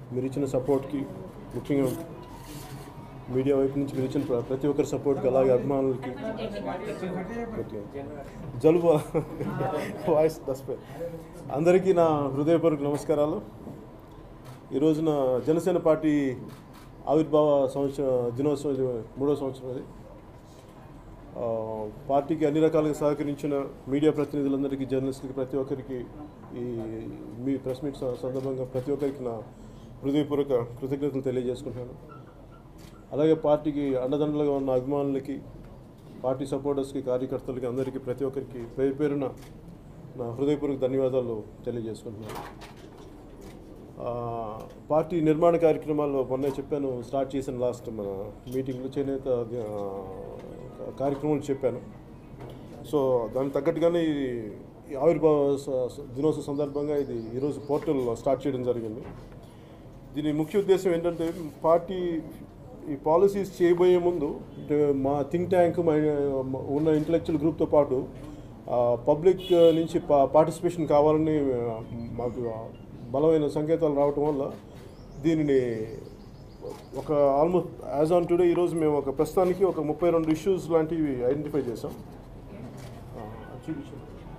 మీరు ఇచ్చిన సపోర్ట్కి ముఖ్యంగా మీడియా వైపు నుంచి మీరు ఇచ్చిన ప్ర- ప్రతి ఒక్కరి సపోర్ట్కి అలాగే అభిమానులకి ఓకే జలుబు వాయిస్ దస్పే అందరికీ నా హృదయపూర్వక నమస్కారాలు ఈ రోజున జనసేన పార్టీ ఆవిర్భావ సంవత్సర దినోత్సవం ఇది మూడో సంవత్సరం అది ఆ, పార్టీకి అన్ని రకాలుగా సహకరించిన మీడియా ప్రతినిధులందరికీ జర్నలిస్టులకి ప్రతి ఒక్కరికి ఈ మీ ప్రెస్ మీట్ స- సందర్భంగా ప్రతి ఒక్కరికి నా హృదయపూర్వక కృతజ్ఞతలు తెలియజేసుకుంటున్నాను అలాగే పార్టీకి అండదండలుగా ఉన్న అభిమానులకి పార్టీ సపోర్టర్స్కి కార్యకర్తలకి అందరికీ ప్రతి ఒక్కరికి పేరు పేరున నా హృదయపూర్వక ధన్యవాదాలు తెలియజేసుకుంటున్నాను ఆ, పార్టీ నిర్మాణ కార్యక్రమాల్లో మొన్న చెప్పాను స్టార్ట్ చేసిన లాస్ట్ మన మీటింగ్లో చేనేత ఆ, కార్యక్రమాలు చెప్పాను సో దానికి తగ్గట్టుగానే ఈ ఈ ఆవిర్భావ స- స- దినోత్సవ సందర్భంగా ఇది ఈరోజు పోర్టల్ స్టార్ట్ చేయడం జరిగింది దీని ముఖ్య ఉద్దేశం ఏంటంటే పార్టీ ఈ పాలసీస్ చేయబోయే ముందు అంటే మా థింక్ ట్యాంక్ మా ఉన్న ఇంటలెక్చువల్ గ్రూప్తో పాటు పబ్లిక్ నుంచి పా పార్టిసిపేషన్ కావాలని ఆ, మాకు బలమైన సంకేతాలు రావటం వల్ల దీనిని ఒక ఆల్మోస్ట్ యాజ్ ఆన్ టుడే ఈరోజు మేము ఒక ప్రస్తుతానికి ఒక ముప్పై రెండు ఇష్యూస్ లాంటివి ఐడెంటిఫై చేసాం ఆ, చూపించండి.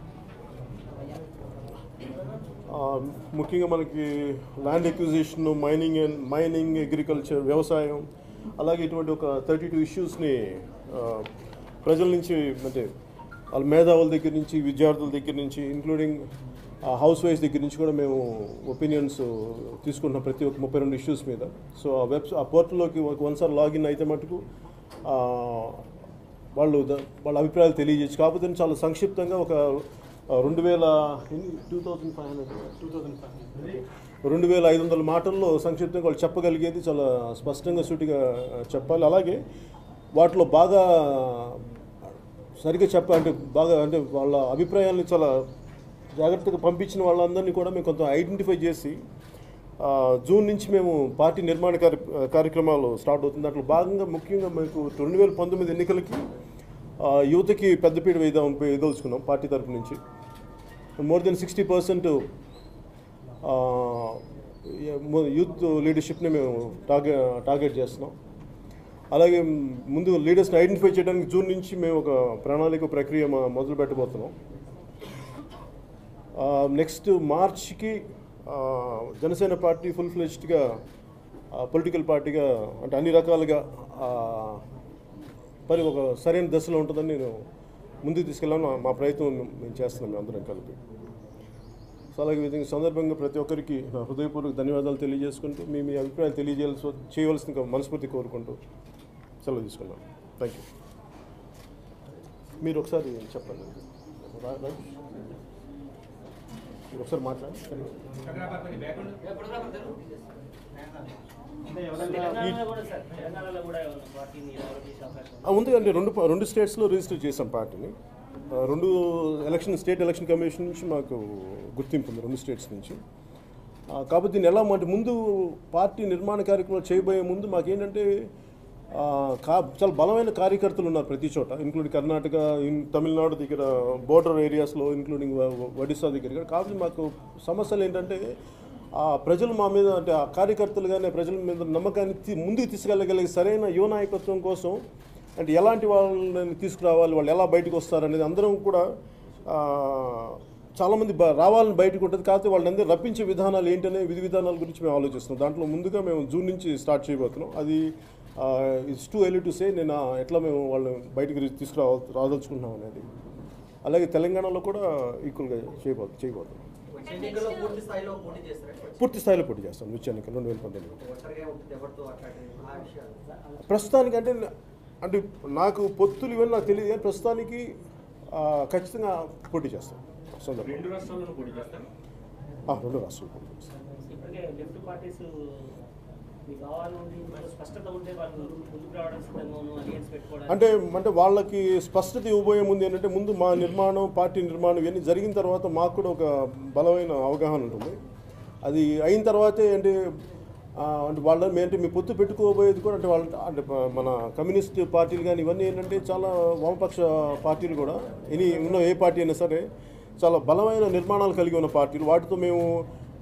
ఆ, ముఖ్యంగా మనకి land acquisition mining and mining agriculture వ్యవసాయం అలాగే ఇటువంటి ఒక థర్టీ టూ ఇష్యూస్ని ప్రజల నుంచి అంటే వాళ్ళ మేధావుల దగ్గర నుంచి విద్యార్థుల దగ్గర నుంచి ఇంక్లూడింగ్ హౌస్ వైఫ్ దగ్గర నుంచి కూడా మేము ఒపీనియన్స్ తీసుకుంటున్నాం ప్రతి ఒక్క ముప్పై రెండు ఇష్యూస్ మీద సో ఆ వెబ్ ఆ పోర్టల్లోకి ఒక వన్సారి లాగిన్ అయితే మటుకు ఆ, వాళ్ళు ద- వాళ్ళ అభిప్రాయాలు తెలియజేయచ్చు కాకపోతే చాలా సంక్షిప్తంగా ఒక ఆ, రెండు వేల two thousand five hundred two thousand five రెండు వేల ఐదు వందల మాటల్లో సంక్షిప్తంగా వాళ్ళు చెప్పగలిగేది చాలా స్పష్టంగా సూటిగా చెప్పాలి అలాగే వాటిలో బాగా సరిగ్గా చెప్ప అంటే బాగా అంటే వాళ్ళ అభిప్రాయాల్ని చాలా జాగ్రత్తగా పంపించిన వాళ్ళందరినీ కూడా మేము కొంత ఐడెంటిఫై చేసి ఆ, జూన్ నుంచి మేము పార్టీ నిర్మాణ కార్య కార్యక్రమాలు స్టార్ట్ అవుతుంది దాంట్లో భాగంగా ముఖ్యంగా మీకు రెండు వేల పంతొమ్మిది ఎన్నికలకి ఆ, యువతకి పెద్దపీట వేద్దాం వేయదలుచుకున్నాం పార్టీ తరపు నుంచి more than sixty percent youth లీడర్షిప్ని మేము టార్గెట్ టార్గెట్ చేస్తున్నాం అలాగే ముందు లీడర్స్ని ఐడెంటిఫై చేయడానికి జూన్ నుంచి మేము ఒక ప్రణాళిక ప్రక్రియ మ- మొదలు పెట్టబోతున్నాం నెక్స్ట్ మార్చ్కి ఆ, జనసేన పార్టీ ఫుల్ ఫ్లెజ్డ్గా పొలిటికల్ పార్టీగా అంటే అన్ని రకాలుగా ఆ, మరి ఒక సరైన దశలో ఉంటుందని నేను ముందుకు తీసుకెళ్ళాను మా ప్రయత్నం మేము చేస్తున్నాం మేము అందరం కలిపి సో అలాగే ఈ విధంగా సందర్భంగా ప్రతి ఒక్కరికి నా హృదయపూర్వక ధన్యవాదాలు తెలియజేసుకుంటూ మీ మీ అభిప్రాయాలు తెలియజేయాల్సి చేయవలసిన మనస్ఫూర్తి కోరుకుంటూ సెలవు తీసుకున్నాను థ్యాంక్ యూ మీరు ఒకసారి చెప్పండి రా- రా. మీరు ఒకసారి మాట్లాడండి తెలంగాణలో కూడా సార్ తెలంగాణలో కూడా ఏమన్నా పార్టీని ఎవరు చేసే అవకాశం ఆ, ఉంది అంటే రెండు ప- రెండు స్టేట్స్లో రిజిస్టర్ చేసాం పార్టీని ఆ, రెండు ఎలక్షన్ స్టేట్ ఎలక్షన్ కమిషన్ నుంచి మాకు గుర్తింపు ఉంది రెండు స్టేట్స్ నుంచి ఆ, కాకపోతే దీన్ని ఎలా అంటే ముందు పార్టీ నిర్మాణ కార్యక్రమాలు చేయబోయే ముందు మాకేంటంటే ఆ, కా చాలా బలమైన కార్యకర్తలు ఉన్నారు ప్రతి చోట ఇంక్లూడింగ్ కర్ణాటక ఇన్ తమిళనాడు దగ్గర బోర్డర్ ఏరియాస్లో ఇంక్లూడింగ్ ఒడిస్సా దగ్గర కూడా. కాబట్టి మాకు సమస్యలు ఏంటంటే ఆ ప్రజలు మా మీద అంటే ఆ కార్యకర్తలు కానీ ప్రజల మీద నమ్మకాన్ని తీ- ముందుకు తీసుకెళ్ళగలిగే సరైన యువ నాయకత్వం కోసం అంటే ఎలాంటి వాళ్ళని తీసుకురావాలి వాళ్ళు ఎలా బయటకు వస్తారు అనేది అందరం కూడా ఆ, చాలామంది బ రావాలని బయటకు ఉంటుంది కాకపోతే వాళ్ళని అందరూ రప్పించే విధానాలు ఏంటనే విధి విధానాల గురించి మేము ఆలోచిస్తున్నాం దాంట్లో ముందుగా మేము జూన్ నుంచి స్టార్ట్ చేయబోతున్నాం అది it's too early to say నేను ఆ, ఎట్లా మేము వాళ్ళని బయటకు తీసుకురా రాదలుచుకుంటున్నాం అనేది అలాగే తెలంగాణలో కూడా ఈక్వల్గా చేయబో చేయబోతున్నాం వచ్చే ఎన్నికల్లో పూర్తి స్థాయిలో పోటీ చేస్తారా పూర్తి స్థాయిలో పోటీ చేస్తాం వచ్చే ఎన్నికలు రెండు వేల పంతొమ్మిది ఒంటరిగా ఉంటుంది ఎవరితో అట్లాంటి ఆ విషయాలు ప్రస్తుతానికి అంటే అంటే నాకు పొత్తులు ఇవన్నీ నాకు తెలియదు కానీ ప్రస్తుతానికి ఆ, ఖచ్చితంగా పోటీ చేస్తాం సందర్భం రెండు రాష్ట్రాల్లోనూ పోటీ చేస్తారు ఆ, రెండు రాష్ట్రాలు పోటీ చేస్తాం ఇప్పటికే లెఫ్ట్ పార్టీస్ మీకు కావాలని మనకు స్పష్టత ఉంటే వాళ్ళు ముందుకు రావడం సిద్ధంగాను అలియన్స్ పెట్టుకోవడానికి అంటే అంటే వాళ్ళకి స్పష్టత ఇవ్వబోయే ముందు ఏంటంటే ముందు మా నిర్మాణం పార్టీ నిర్మాణం ఇవన్నీ జరిగిన తర్వాత మాకు కూడా ఒక బలమైన అవగాహన ఉంటుంది అది అయిన తర్వాతే అంటే ఆ, అంటే వాళ్ళ అంటే మీ పొత్తు పెట్టుకోబోయేది కూడా అంటే వాళ్ళ అంటే ప- మన కమ్యూనిస్ట్ పార్టీలు కానీ ఇవన్నీ ఏంటంటే చాలా వామపక్ష పార్టీలు కూడా ఎనీ ఉన్న ఏ పార్టీ అయినా సరే చాలా బలమైన నిర్మాణాలు కలిగి ఉన్న పార్టీలు వాటితో మేము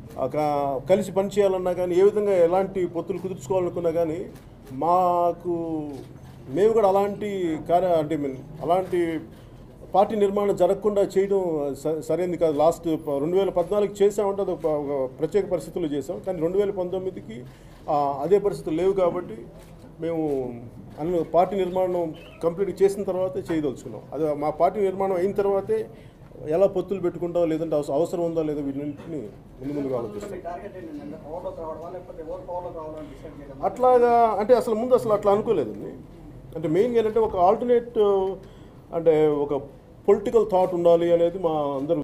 ఆ క- కలిసి పనిచేయాలన్నా కానీ ఏ విధంగా ఎలాంటి పొత్తులు కుదుర్చుకోవాలనుకున్నా కానీ మాకు మేము కూడా అలాంటి కార్య అంటే మీన్ అలాంటి పార్టీ నిర్మాణం జరగకుండా చేయడం స- సరైనది కాదు లాస్ట్ ప- రెండు వేల పద్నాలుగు చేసామంటే అది ఒక ఒక ప్రత్యేక పరిస్థితుల్లో చేసాం కానీ రెండు వేల పంతొమ్మిదికి ఆ, అదే పరిస్థితులు లేవు కాబట్టి మేము అన్ని పార్టీ నిర్మాణం కంప్లీట్ చేసిన తర్వాతే చేయదలుచుకున్నాం అది మా పార్టీ నిర్మాణం అయిన తర్వాతే ఎలా పొత్తులు పెట్టుకుంటాం లేదంటే అవస- అవసరం ఉందా లేదా వీటిని ముందు ముందుగా ఆలోచిస్తాం టార్గెట్ ఏంటంటే పవర్లోకి రావడమా లేకపోతే ఎవరు పవర్లోకి రావాలని డిసైడ్ చేయడం అట్లాగా అంటే అసలు ముందు అసలు అట్లా అనుకోలేదండి అంటే మెయిన్గా ఏంటంటే ఒక ఆల్టర్నేట్ అంటే ఒక పొలిటికల్ థాట్ ఉండాలి అనేది మా అందరూ